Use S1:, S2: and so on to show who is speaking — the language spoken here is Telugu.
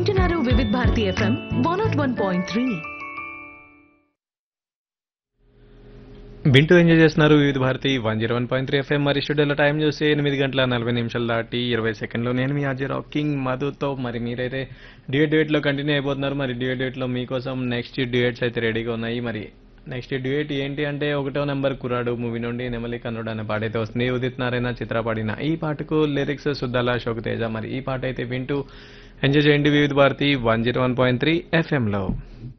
S1: వింటున్నారు Vividh Bharati FM one nought one point three
S2: వింటూ ఎంజాయ్ చేస్తున్నారు Vividha Bharati one zero one point three FM మరి స్టూడియోలో టైం చూస్తే ఎనిమిది గంటల నలభై నిమిషాలు దాటి ఇరవై సెకండ్లు నేను మీ అజయ్ రాకింగ్ మధుతో మరి మీరైతే డ్యూయట్ డ్యూయట్లో కంటిన్యూ అయిపోతున్నారు మరి డ్యూయట్ డ్యూయట్లో మీకోసం నెక్స్ట్ డ్యూయట్స్ అయితే రెడీగా ఉన్నాయి మరి నెక్స్ట్ డ్యూయట్ ఏంటి అంటే ఒకటో నెంబర్ కురాడు మూవీ నుండి నెమలి కన్నుడు అనే పాట అయితే వస్తుంది ఉదిత్ నారాయణ చిత్ర పాడిన ఈ పాటకు లిరిక్స్ సుద్దాల అశోక్ తేజ మరి ఈ పాట అయితే వింటూ ఎంజాయ్ చేయండి Vividha Bharati one zero one point three ఎఫ్ఎంలో